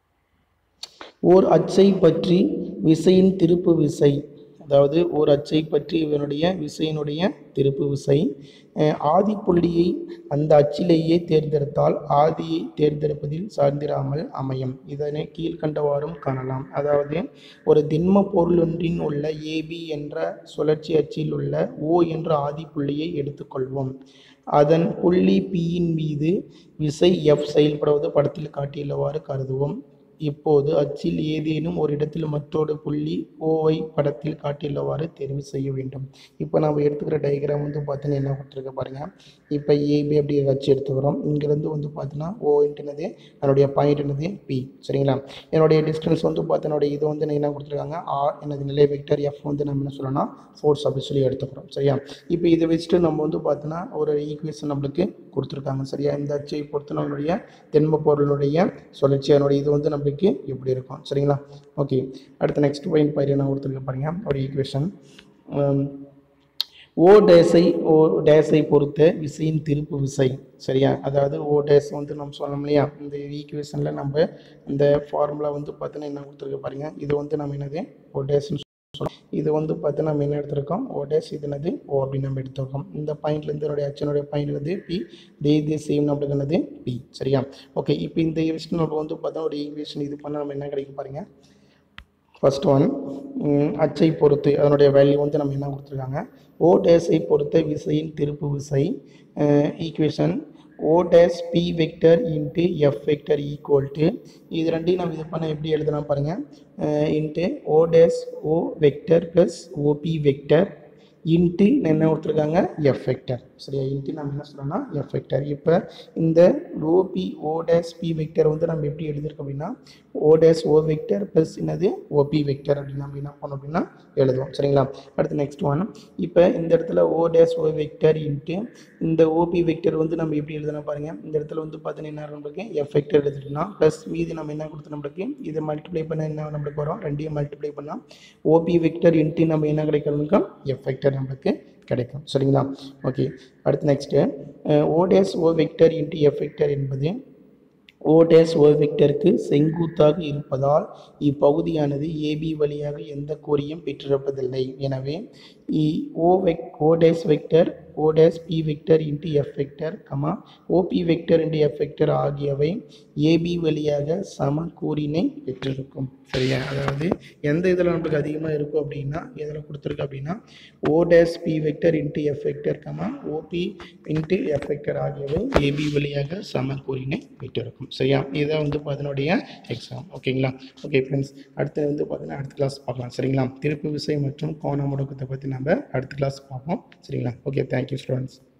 A: ஓர் அச்சை பற்றி விசையின் திருப்பு விசை அதாவது ஓர் அச்சை பற்றி இவனுடைய விசையினுடைய திருப்பு விசை அஹ் ஆதி புள்ளியை அந்த அச்சிலேயே தேர்ந்தெடுத்தால் ஆதியை தேர்ந்தெடுப்பதில் சார்ந்திராமல் அமையும் இதனை கீழ்கண்டவாறும் காணலாம் அதாவது ஒரு திண்ம பொருளொன்றின் உள்ள ஏபி என்ற சுழற்சி அச்சில் உள்ள ஓ என்ற ஆதி புள்ளியை எடுத்துக்கொள்வோம் அதன் புள்ளி பியின் மீது விசை எஃப் செயல்படுவது படத்தில் காட்டியுள்ளவாறு கருதுவோம் இப்போது அச்சில் ஏதேனும் ஒரு இடத்தில் மற்றொரு புள்ளி ஓவை படத்தில் காட்டியுள்ளவாறு தேர்வு செய்ய வேண்டும் இப்போ நம்ம எடுத்துக்கிற டயக்ராம் வந்து பார்த்தீங்கன்னா என்ன கொடுத்துருக்க பாருங்க இப்போ ஏபி அப்படி அச்சு எடுத்துக்கிறோம் இங்கேருந்து வந்து பார்த்தீங்கன்னா ஓ என்னது அதனுடைய பாயிண்ட் என்னது பி சரிங்களா என்னுடைய டிஸ்டன்ஸ் வந்து பார்த்து என்னுடைய இது வந்து என்ன கொடுத்துருக்காங்க ஆர் எனது நிலை வெக்டர் எஃப் வந்து நம்ம என்ன சொல்லலாம் ஃபோர்ஸ் அப்படி சொல்லி எடுத்துக்கிறோம் சரியா இப்போ இதை வச்சுட்டு நம்ம வந்து பார்த்தோன்னா ஒரு ஈக்குவேஷன் நம்மளுக்கு கொடுத்துருக்காங்க சரியா இந்த அச்சை பொறுத்து நம்மளுடைய தென்ம பொருளுடைய சுழற்சி அதனுடைய இது வந்து நம்மளுக்கு இப்படி இருக்கும் சரிங்களா ஓகே அடுத்த நெக்ஸ்ட் பாயிண்ட் பாரு என்ன கொடுத்துருக்க பாருங்க ஒரு ஈக்குவேஷன் ஓ டேஸை ஓ டேஸை பொறுத்த விசையின் திருப்பு விசை சரியா அதாவது ஓ டேஸ் வந்து நம்ம சொல்லணும் இல்லையா இந்த ஈக்குவேஷனில் நம்ம இந்த ஃபார்முலா வந்து பார்த்தீங்கன்னா என்ன கொடுத்துருக்க பாருங்க இது வந்து நம்ம என்னது ஓ டேஸ்னு சொல்றோம் இது வந்து பார்த்தீங்கன்னா நம்ம என்ன எடுத்திருக்கோம் ஓ டேஸ் இது என்னது ஓ அப்படின்னு நம்ம எடுத்திருக்கோம் இந்த பாயிண்ட்லேருந்து என்னுடைய அச்சனுடைய பாயிண்ட் வந்து பி தே இது சேம் நம்மளுக்கு என்னது பி சரியா ஓகே இப்போ இந்த ஈக்குவேஷன் நம்ம வந்து பார்த்தோன்னா ஒரு ஈக்குவேஷன் இது பண்ணால் நம்ம என்ன கிடைக்கும் பாருங்க ஃபர்ஸ்ட் ஒன் அச்சை பொறுத்து அதனுடைய வேல்யூ வந்து நம்ம என்ன கொடுத்துருக்காங்க ஓ டேஸை பொறுத்த விசையின் திருப்பு விசை equation O dash P vector into F vector equal to இது ரெண்டையும் நம்ம இது பண்ண எப்படி எழுதலாம் பாருங்கள் into O dash O vector plus OP vector into என்ன கொடுத்துருக்காங்க எஃப் வெக்டர் சரியா இன்ட்டு நம்ம என்ன சொல்கிறோம்னா எஃப் வெக்டர் இப்போ இந்த OP O dash P vector வந்து நம்ம எப்படி எழுதியிருக்கோம் அப்படின்னா O dash O vector plus என்னது ஓபி வெக்டர் அப்படின்னு நம்ம என்ன பண்ணோம் அப்படின்னா எழுதுவோம் சரிங்களா அடுத்து நெக்ஸ்ட் ஒன் இப்போ இந்த இடத்துல O dash O vector into இந்த ஓபி வெக்டர் வந்து நம்ம எப்படி எழுதலாம் பாருங்கள் இந்த இடத்துல வந்து பார்த்தீங்கன்னா என்ன நம்மளுக்கு எஃப் வெக்டர் எழுதிட்டோம்னா ப்ளஸ் மீதி நம்ம என்ன கொடுத்து நம்மளுக்கு இதை மல்டிப்ளை பண்ண என்ன நம்மளுக்கு வரும் ரெண்டையும் மல்டிப்ளை பண்ணால் ஓபி வெக்டர் இன்ட்டு நம்ம என்ன கிடைக்கிறோம்னா எஃப் வெக்டர் நம்மளுக்கு கிடைக்கும் சரிங்களா ஓகே அடுத்து next O dash O vector into F vector என்பது ஓடேஸ் ஓ வெக்டருக்கு செங்குத்தாக இருப்பதால் இப்பகுதியானது ஏபி வழியாக எந்த கோரியும் பெற்றிருப்பதில்லை எனவே இ ஓ வெக் O dash vector O dash P vector into F vector comma OP vector into F vector ஆகியவை ஏபி வழியாக சம கூறினை பெற்றிருக்கும் சரியா அதாவது எந்த இதில் நம்மளுக்கு அதிகமாக இருக்கும் அப்படின்னா எதில் கொடுத்துருக்கு அப்படின்னா O dash P vector into F vector comma OP into F vector ஆகியவை ஏபி வழியாக சம கூறினை பெற்றிருக்கும் சரியா இதுதான் வந்து அதனுடைய எக்ஸாம் ஓகேங்களா ஓகே ஃப்ரெண்ட்ஸ் அடுத்து வந்து பார்த்தீங்கன்னா அடுத்த கிளாஸ் பார்க்கலாம் சரிங்களா திருப்பு விசை மற்றும் கோண முடக்கத்தை பற்றி நம்ம அடுத்த கிளாஸ் பார்ப்போம் சரிங்களா ஓகே தேங்க்யூ ஸ்டூடெண்ட்ஸ்